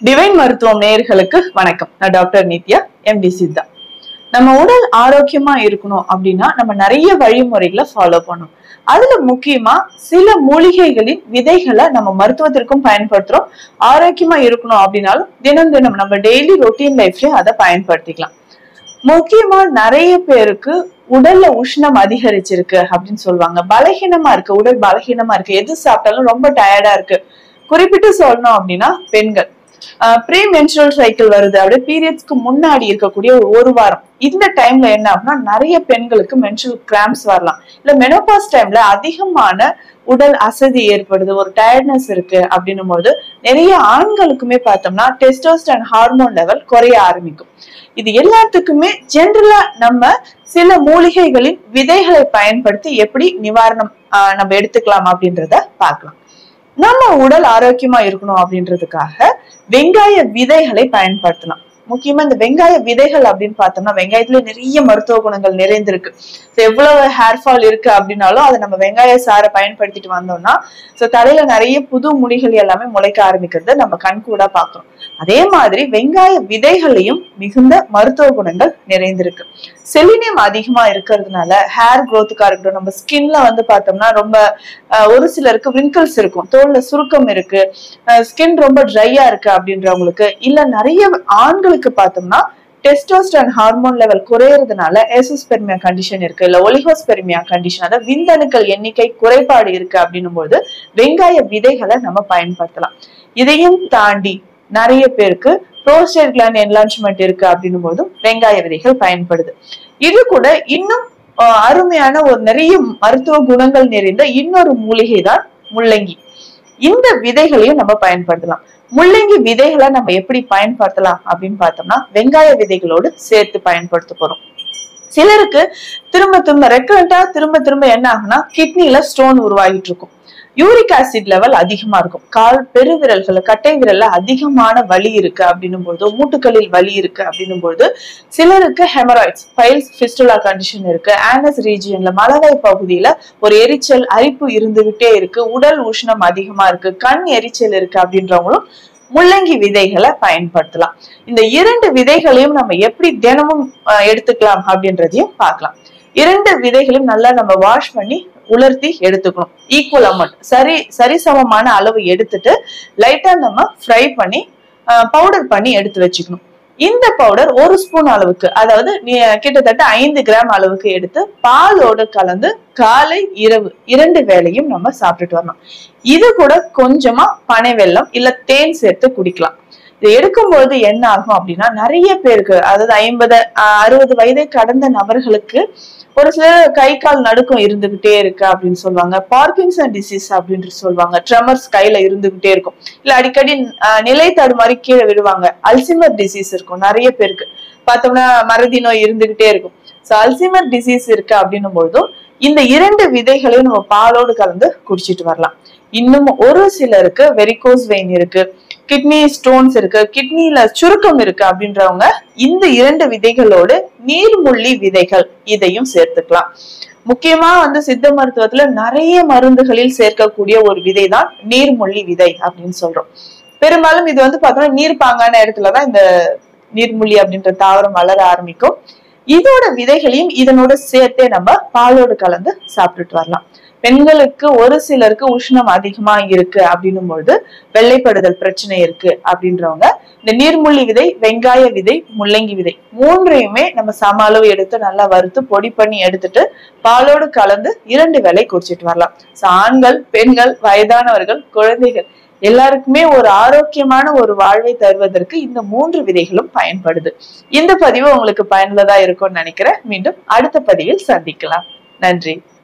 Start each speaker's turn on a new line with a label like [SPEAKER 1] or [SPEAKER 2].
[SPEAKER 1] divine மருத்துவம் நேயர்களுக்கு வணக்கம் நான் டாக்டர் நித்யா எம்டி சித்தா நம்ம உடல் ஆரோக்கியமா இருக்கணும் அப்படின்னா நம்ம நிறைய வழிமுறைகளை ஃபாலோ பண்ணணும் அதுல முக்கியமா சில மூலிகைகளின் விதைகளை நம்ம மருத்துவத்திற்கும் பயன்படுத்துறோம் ஆரோக்கியமா இருக்கணும் அப்படின்னாலும் தினம் தினம் நம்ம டெய்லி ரொட்டீன் லைஃப்லயும் அதை பயன்படுத்திக்கலாம் முக்கியமா நிறைய பேருக்கு உடல்ல உஷ்ணம் அதிகரிச்சிருக்கு அப்படின்னு சொல்லுவாங்க பலகீனமா இருக்கு உடல் பலகீனமா இருக்கு எது சாப்பிட்டாலும் ரொம்ப டயர்டா இருக்கு குறிப்பிட்டு சொல்லணும் அப்படின்னா பெண்கள் ப்ரீ மென்சுரல் சைக்கிள் வருது அப்படியே பீரியட்ஸ்க்கு முன்னாடி இருக்கக்கூடிய ஒரு ஒரு வாரம் இந்த டைம்ல என்ன அப்படின்னா நிறைய பெண்களுக்கு மென்சுரல் கிராம்ஸ் வரலாம் இல்ல மெனோபாஸ் டைம்ல அதிகமான உடல் அசதி ஏற்படுது ஒரு டயர்ட்னஸ் இருக்கு அப்படின்னும் போது நிறைய ஆண்களுக்குமே பார்த்தோம்னா டெஸ்டோஸ்டன் ஹார்மோன் லெவல் குறைய ஆரம்பிக்கும் இது எல்லாத்துக்குமே ஜென்ரலா நம்ம சில மூலிகைகளின் விதைகளை பயன்படுத்தி எப்படி நிவாரணம் ஆஹ், நம்ம எடுத்துக்கலாம் அப்படின்றத பார்க்கலாம் நம்ம உடல் ஆரோக்கியமா இருக்கணும் அப்படின்றதுக்காக வெங்காய விதைகளை பயன்படுத்தலாம் முக்கியமா இந்த வெங்காய விதைகள் அப்படின்னு பார்த்தோம்னா வெங்காயத்துல நிறைய மருத்துவ குணங்கள் நிறைந்திருக்கு So, எவ்வளவு ஹேர் ஃபால் இருக்கு அப்படின்னாலும் அதை நம்ம வெங்காய சாறை பயன்படுத்திட்டு வந்தோம்னா சோ தலையில நிறைய புது முடிகள் எல்லாமே முளைக்க ஆரம்பிக்கிறத நம்ம கண்கூடா பார்க்கிறோம் அதே மாதிரி வெங்காய விதைகளையும் மிகுந்த மருத்துவ குணங்கள் நிறைந்திருக்கு செலினியம் அதிகமா இருக்கிறதுனால ஹேர் growth-க்கா இருக்கட்டும் நம்ம ஸ்கின்ல வந்து பார்த்தோம்னா ரொம்ப அஹ், ஒரு சிலருக்கு wrinkles இருக்கும் தோல்ல சுருக்கம் இருக்கு ஸ்கின் ரொம்ப ட்ரையா இருக்கு அப்படின்றவங்களுக்கு இல்ல நிறைய ஆண்களுக்கு பார்த்தோம்னா டெஸ்டோஸ்டன் ஹார்மோன் லெவல் குறையறதுனால எசோஸ்பெர்மியா கண்டிஷன் இருக்கு இல்ல ஒலிகோஸ்பெர்மியா கண்டிஷன் அதாவது விந்தணுக்கள் எண்ணிக்கை குறைபாடு இருக்கு அப்படின்னும் போது வெங்காய விதைகளை நம்ம பயன்படுத்தலாம் இதையும் தாண்டி நிறைய பேருக்கு ப்ரோஸ்டேட் கிளாண்ட் என்லான்ச்மெண்ட் இருக்கு அப்படின்னும் போதும் வெங்காய விதைகள் பயன்படுது இது கூட இன்னும் அஹ், அருமையான ஒரு நிறைய மருத்துவ குணங்கள் நிறைந்த இன்னொரு மூலிகை தான் முள்ளங்கி இந்த விதைகளையும் நம்ம பயன்படுத்தலாம் முள்ளங்கி விதைகளை நம்ம எப்படி பயன்படுத்தலாம் அப்படின்னு பார்த்தோம்னா வெங்காய விதைகளோடு சேர்த்து பயன்படுத்த போறோம் சிலருக்கு திரும்ப திரும்ப ரெக்கரண்டா திரும்ப திரும்ப என்ன ஆகும்னா கிட்னில ஸ்டோன் உருவாகிட்டு இருக்கும் யூரிக் ஆசிட் லெவல் அதிகமா இருக்கும் கால் பெருவிரல்கள் கட்டை விரல்ல அதிகமான வலி இருக்கு அப்படின்னும் பொழுது மூட்டுகளில் வலி இருக்கு அப்படின்னும் பொழுது சிலருக்கு ஹெமராய்ட்ஸ் பைல்ஸ் ஃபிஸ்டுலா கண்டிஷன் இருக்கு ஆனஸ் ரீஜியன்ல மலவாய் பகுதியில ஒரு எரிச்சல் அரிப்பு இருந்துகிட்டே இருக்கு உடல் உஷ்ணம் அதிகமா இருக்கு கண் எரிச்சல் இருக்கு அப்படின்றவங்களும் முள்ளங்கி விதைகளை பயன்படுத்தலாம் இந்த இரண்டு விதைகளையும் நம்ம எப்படி தினமும் அஹ், எடுத்துக்கலாம் அப்படின்றதையும் பார்க்கலாம் இரண்டு விதைகளையும் நல்லா நம்ம வாஷ் பண்ணி உலர்த்தி எடுத்துக்கணும் ஈக்குவல் அமௌண்ட் சரி சரிசமமான அளவு எடுத்துட்டு லைட்டா நம்ம ஃப்ரை பண்ணி பவுடர் பண்ணி எடுத்து வச்சுக்கணும் இந்த பவுடர் ஒரு ஸ்பூன் அளவுக்கு அதாவது நீ- கிட்டத்தட்ட ஐந்து கிராம் அளவுக்கு எடுத்து பாலோடு கலந்து காலை இரவு இரண்டு வேளையும் நம்ம சாப்பிட்டுட்டு வரணும் இது கூட கொஞ்சமா பனை வெல்லம் இல்ல தேன் சேர்த்து குடிக்கலாம் இது எடுக்கும்போது என்ன ஆகும் அப்படின்னா நிறைய பேருக்கு அதாவது ஐம்பது ஆஹ், அறுபது வயதை கடந்த நபர்களுக்கு ஒரு சிலர் கை கால் நடுக்கம் இருந்துகிட்டே இருக்கு அப்படின்னு சொல்லுவாங்க பார்க்கின்சன் டிசீஸ் அப்படின்னு சொல்லுவாங்க ட்ரெமர்ஸ் கையில இருந்துகிட்டே இருக்கும் இல்ல அடிக்கடி ஆஹ், நிலை தடுமாறி கீழே விடுவாங்க அல்சிமர் டிசீஸ் இருக்கும் நிறைய பேருக்கு பார்த்தோம்னா மறதி நோய் இருந்துகிட்டே இருக்கும் ஸோ அல்சிமர் டிசீஸ் இருக்கு அப்படின்னும் பொழுதும் இந்த இரண்டு விதைகளையும் நம்ம பாலோடு கலந்து குடிச்சிட்டு வரலாம் இன்னும் ஒரு சிலருக்கு வெரிகோஸ் வெயின் இருக்கு கிட்னி ஸ்டோன்ஸ் இருக்கு கிட்னில சுருக்கம் இருக்கு அப்படின்றவங்க இந்த இரண்டு விதைகளோடு நீர்முள்ளி விதைகள் இதையும் சேர்த்துக்கலாம் முக்கியமா வந்து சித்த மருத்துவத்துல நிறைய மருந்துகளில் சேர்க்கக்கூடிய ஒரு விதை தான் நீர்முள்ளி விதை அப்படின்னு சொல்றோம் பெரும்பாலும் இது வந்து பார்த்தோம்னா நீர்ப்பாங்கான இடத்துலதான் இந்த நீர்முள்ளி அப்படின்ற தாவரம் வளர ஆரம்பிக்கும் இதோட விதைகளையும் இதனோட சேர்த்தே நம்ம பாலோடு கலந்து சாப்பிட்டுட்டு வரலாம் பெண்களுக்கு ஒரு சிலருக்கு உஷ்ணம் அதிகமா இருக்கு அப்படின்னும் பொழுது வெள்ளைப்படுதல் பிரச்சனை இருக்கு அப்படின்றவங்க இந்த நீர்முள்ளி விதை வெங்காய விதை முள்ளங்கி விதை மூன்றையுமே நம்ம சம அளவு எடுத்து நல்லா வறுத்து பொடி பண்ணி எடுத்துட்டு பாலோடு கலந்து இரண்டு வேளை குடிச்சிட்டு வரலாம் So, ஆண்கள் பெண்கள் வயதானவர்கள் குழந்தைகள் எல்லாருக்குமே ஒரு ஆரோக்கியமான ஒரு வாழ்வை தருவதற்கு இந்த மூன்று விதைகளும் பயன்படுது இந்த பதிவு உங்களுக்கு பயனுள்ளதா இருக்கும்னு நினைக்கிறேன் மீண்டும் அடுத்த பதிவில் சந்திக்கலாம் நன்றி